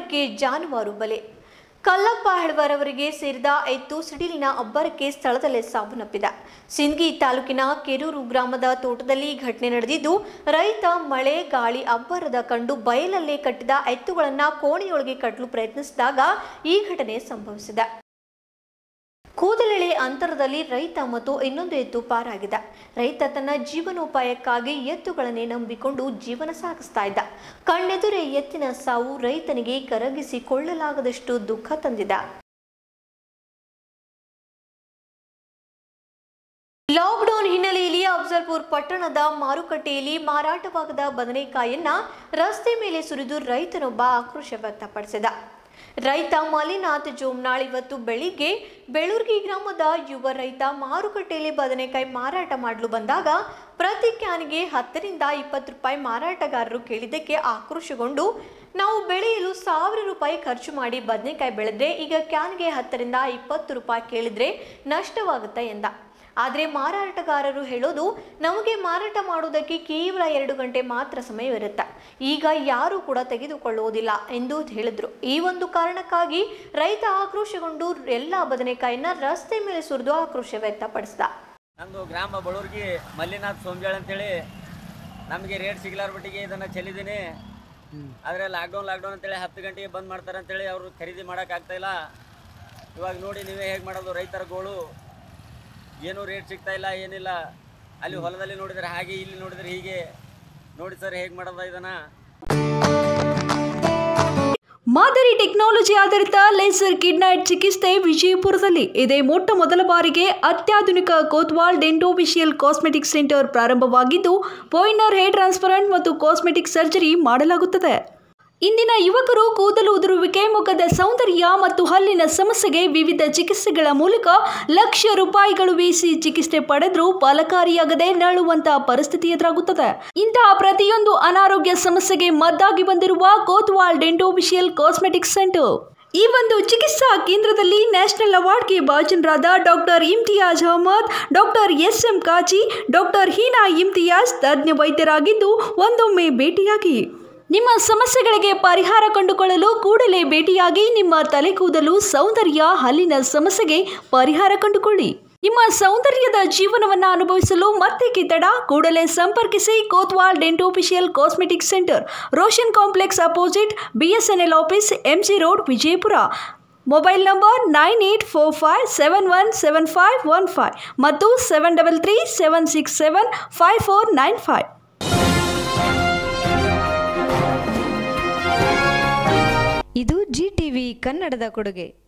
ಅಬ್ಬರಕ್ಕೆ ಜಾನುವಾರು ಬಲೆ ಕಲ್ಲಪ್ಪ ಹೆಳವರವರಿಗೆ ಸೇರಿದ ಎತ್ತು ಸಿಡಿಲಿನ ಅಬ್ಬರಕ್ಕೆ ಸ್ಥಳದಲ್ಲೇ ಸಾವನ್ನಪ್ಪಿದೆ ಸಿಂದಗಿ ತಾಲೂಕಿನ ಕೆರೂರು ಗ್ರಾಮದ ತೋಟದಲ್ಲಿ ಈ ಘಟನೆ ನಡೆದಿದ್ದು ರೈತ ಮಳೆ ಗಾಳಿ ಅಬ್ಬರದ ಕಂಡು ಬಯಲಲ್ಲೇ ಕಟ್ಟಿದ ಎತ್ತುಗಳನ್ನು ಕೋಣೆಯೊಳಗೆ ಕಟ್ಟಲು ಪ್ರಯತ್ನಿಸಿದಾಗ ಈ ಘಟನೆ ಸಂಭವಿಸಿದೆ ಕೂದಲೆಳೆ ಅಂತರದಲ್ಲಿ ರೈತ ಮತ್ತು ಇನ್ನೊಂದು ಎತ್ತು ಪಾರಾಗಿದೆ ರೈತ ತನ್ನ ಜೀವನೋಪಾಯಕ್ಕಾಗಿ ಎತ್ತುಗಳನ್ನೇ ನಂಬಿಕೊಂಡು ಜೀವನ ಸಾಗಿಸ್ತಾ ಇದ್ದ ಕಣ್ಣೆದುರೇ ಎತ್ತಿನ ಸಾವು ರೈತನಿಗೆ ಕರಗಿಸಿಕೊಳ್ಳಲಾಗದಷ್ಟು ದುಃಖ ತಂದಿದೆ ಲಾಕ್ಡೌನ್ ಹಿನ್ನೆಲೆಯಲ್ಲಿ ಅಫ್ಜಲ್ಪುರ್ ಪಟ್ಟಣದ ಮಾರುಕಟ್ಟೆಯಲ್ಲಿ ಮಾರಾಟವಾಗದ ಬದನೆಕಾಯಿಯನ್ನ ರಸ್ತೆ ಮೇಲೆ ಸುರಿದು ರೈತನೊಬ್ಬ ಆಕ್ರೋಶ ವ್ಯಕ್ತಪಡಿಸಿದ ರೈತ ಮಲಿನಾಥ್ ಜೋಮ್ನಾಳ್ ಇವತ್ತು ಬೆಳಿಗ್ಗೆ ಬೆಳೂರ್ಗಿ ಗ್ರಾಮದ ಯುವ ರೈತ ಮಾರುಕಟ್ಟೆಯಲ್ಲಿ ಬದನೆಕಾಯಿ ಮಾರಾಟ ಮಾಡಲು ಬಂದಾಗ ಪ್ರತಿ ಕ್ಯಾನ್ಗೆ ಹತ್ತರಿಂದ ಇಪ್ಪತ್ತು ರೂಪಾಯಿ ಮಾರಾಟಗಾರರು ಕೇಳಿದ್ದಕ್ಕೆ ಆಕ್ರೋಶಗೊಂಡು ನಾವು ಬೆಳೆಯಲು ಸಾವಿರ ರೂಪಾಯಿ ಖರ್ಚು ಮಾಡಿ ಬದನೆಕಾಯಿ ಬೆಳೆದ್ರೆ ಈಗ ಕ್ಯಾನ್ಗೆ ಹತ್ತರಿಂದ ಇಪ್ಪತ್ತು ರೂಪಾಯಿ ಕೇಳಿದ್ರೆ ನಷ್ಟವಾಗುತ್ತೆ ಎಂದ ಆದರೆ ಮಾರಾಟಗಾರರು ಹೇಳೋದು ನಮಗೆ ಮಾರಾಟ ಮಾಡುವುದಕ್ಕೆ ಕೇವಲ ಎರಡು ಗಂಟೆ ಮಾತ್ರ ಸಮಯವಿರುತ್ತೆ ಈಗ ಯಾರೂ ಕೂಡ ತೆಗೆದುಕೊಳ್ಳುವುದಿಲ್ಲ ಎಂದು ಹೇಳಿದ್ರು ಈ ಒಂದು ಕಾರಣಕ್ಕಾಗಿ ರೈತ ಆಕ್ರೋಶಗೊಂಡು ಎಲ್ಲ ಬದನೆಕಾಯಿನ ರಸ್ತೆ ಮೇಲೆ ಸುರಿದು ಆಕ್ರೋಶ ವ್ಯಕ್ತಪಡಿಸಿದ ನಮ್ಮದು ಗ್ರಾಮ ಬಡೂರ್ಗಿ ಮಲ್ಲಿನಾಥ್ ಸೋಂಜಾಳ್ ಅಂತೇಳಿ ನಮಗೆ ರೇಟ್ ಸಿಗ್ಲಾರ ಬಿಟ್ಟಿಗೆ ಇದನ್ನು ಚೆಲ್ಲಿದ್ದೀನಿ ಆದರೆ ಲಾಕ್ಡೌನ್ ಲಾಕ್ಡೌನ್ ಅಂತೇಳಿ ಹತ್ತು ಗಂಟೆಗೆ ಬಂದ್ ಮಾಡ್ತಾರೆ ಅಂತೇಳಿ ಅವರು ಖರೀದಿ ಮಾಡೋಕ್ಕಾಗ್ತಾ ಇಲ್ಲ ಇವಾಗ ನೋಡಿ ನೀವೇ ಹೇಗೆ ಮಾಡೋದು ರೈತರ ಗೋಳು ಏನೂ ರೇಟ್ ಸಿಗ್ತಾ ಇಲ್ಲ ಏನಿಲ್ಲ ಅಲ್ಲಿ ಹೊಲದಲ್ಲಿ ನೋಡಿದ್ರೆ ಹಾಗೆ ಇಲ್ಲಿ ನೋಡಿದ್ರೆ ಹೀಗೆ ನೋಡಿ ಸರ್ ಹೇಗೆ ಮಾಡೋದ ಇದನ್ನು ಮಾದರಿ ಟೆಕ್ನಾಲಜಿ ಆಧಾರಿತ ಲೇಸರ್ ಕಿಡ್ನೈಟ್ ಚಿಕಿತ್ಸೆ ವಿಜಯಪುರದಲ್ಲಿ ಇದೇ ಮೊಟ್ಟ ಮೊದಲ ಬಾರಿಗೆ ಅತ್ಯಾಧುನಿಕ ಕೋತ್ವಾಲ್ ಡೆಂಟೋವಿಷಿಯಲ್ ಕಾಸ್ಮೆಟಿಕ್ ಸೆಂಟರ್ ಪ್ರಾರಂಭವಾಗಿದ್ದು ಪೋಯ್ನರ್ ಹೇರ್ ಟ್ರಾನ್ಸ್ಪರೆಂಟ್ ಮತ್ತು ಕಾಸ್ಮೆಟಿಕ್ ಸರ್ಜರಿ ಮಾಡಲಾಗುತ್ತದೆ ಇಂದಿನ ಯುವಕರು ಕೂದಲು ಉದುರುವಿಕೆ ಮುಖದ ಸೌಂದರ್ಯ ಮತ್ತು ಹಲ್ಲಿನ ಸಮಸ್ಯೆಗೆ ವಿವಿಧ ಚಿಕಿತ್ಸೆಗಳ ಮೂಲಕ ಲಕ್ಷ ರೂಪಾಯಿಗಳು ವೀಸಿ ಚಿಕಿತ್ಸೆ ಪಡೆದರೂ ಫಲಕಾರಿಯಾಗದೆ ನರಳುವಂತಹ ಪರಿಸ್ಥಿತಿ ಎದುರಾಗುತ್ತದೆ ಇಂತಹ ಪ್ರತಿಯೊಂದು ಅನಾರೋಗ್ಯ ಸಮಸ್ಯೆಗೆ ಮದ್ದಾಗಿ ಬಂದಿರುವ ಕೋತ್ವಾಲ್ ಡೆಂಟೋವಿಷಿಯಲ್ ಕಾಸ್ಮೆಟಿಕ್ ಸೆಂಟರ್ ಈ ಒಂದು ಚಿಕಿತ್ಸಾ ಕೇಂದ್ರದಲ್ಲಿ ನ್ಯಾಷನಲ್ ಅವಾರ್ಡ್ಗೆ ಭಾಜನರಾದ doctor Imtiaz Ahmed doctor S M Kazi doctor Heena Imtiaz ತಜ್ಞ ವೈದ್ಯರಾಗಿದ್ದು ಒಂದೊಮ್ಮೆ ಭೇಟಿಯಾಗಿ ನಿಮ್ಮ ಸಮಸ್ಯೆಗಳಿಗೆ ಪರಿಹಾರ ಕಂಡುಕೊಳ್ಳಲು ಕೂಡಲೇ ಭೇಟಿಯಾಗಿ ನಿಮ್ಮ ತಲೆ ಕೂದಲು ಸೌಂದರ್ಯ ಹಲ್ಲಿನ ಸಮಸ್ಯೆಗೆ ಪರಿಹಾರ ಕಂಡುಕೊಳ್ಳಿ ನಿಮ್ಮ ಸೌಂದರ್ಯದ ಜೀವನವನ್ನು ಅನುಭವಿಸಲು ಮತ್ತೆ ತಡ ಕೂಡಲೇ ಸಂಪರ್ಕಿಸಿ Kotwal dentofacial cosmetic centre Roshan complex opposite BSNL office MG road Vijayapura mobile number nine eight four five seven one seven five one five ಮತ್ತು seven double three seven six seven five four nine five ಇದು Zee TV ಕನ್ನಡದ ಕೊಡುಗೆ